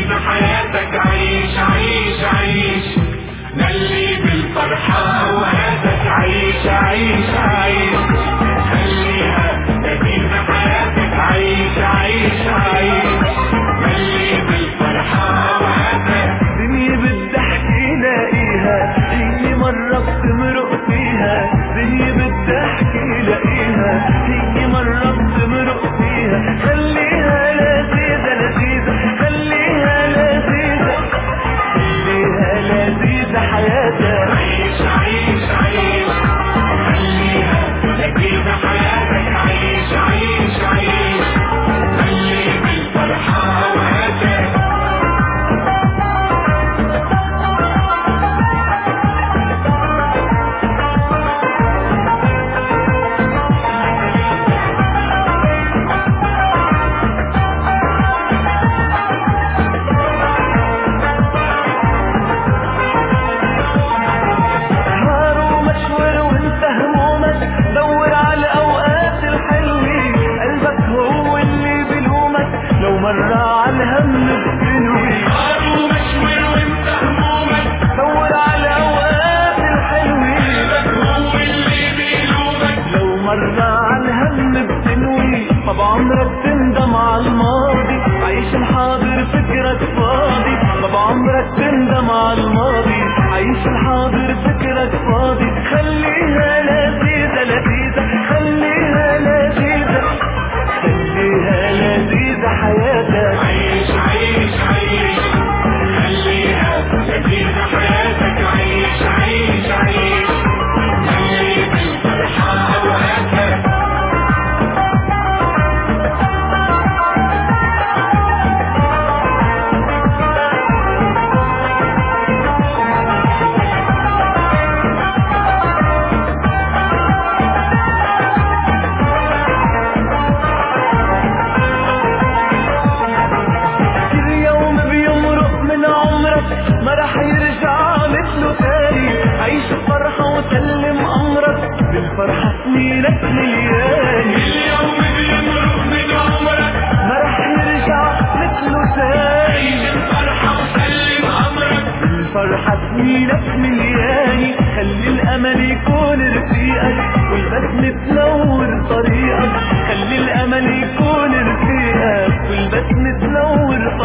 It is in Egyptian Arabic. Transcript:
ادينا حياتك عيش عيش عيش نلي بالفرحة اوقاتك عيش عيش عيش خليها ادينا حياتك عيش عيش عيش نلي بالفرحة اوقاتك دنيا بالضحك لاقيها هي مرة بتمرق فيها دنيا بالضحك لاقيها هي مرة بتمرق فيها خليها لذيذة لذيذة خليها لذيذة خليها لذيذة حياتك عيش عيش عيش خليها ادينا حياتك عيش عيش عيش نلي بالفرحة اوقاتك نهار ومشور وانت همومك دور على الاوقات الحلوة قلبك هو اللي بلومك لو مرة على الهم بتنوي نهار ومشوي وانت همومك دور على الاوقات الحلوة هو اللي بيلومك لو مرة على الهم بتنوي طب عمرك تندم على الماضي عيش الحاضر فكرك فاضي طب عمرك تندم على الماضي عيش الحاضر فكرك فاضي خليها لذيذة لذيذة خليها لذيذة خليها لذيذة حياتك عيش عيش عيش خليها ادينا حياتك عيش عيش عيش نلي بالفرحة اوقاتك كل يوم بيمرق من عمرك ما رح يرجع مثله تاني عيش الفرحة وسلم أمرك بالفرحة سنينك ملياني اليوم بيمرق من عمرك ما رح يرجع مثله تاني الفرحة وسلم امرك بالفرحة سنينك ملياني خلي الأمل يكون رفيقك والبسمة تنور طريقك خلي الأمل يكون رفيقك والبسمة تنور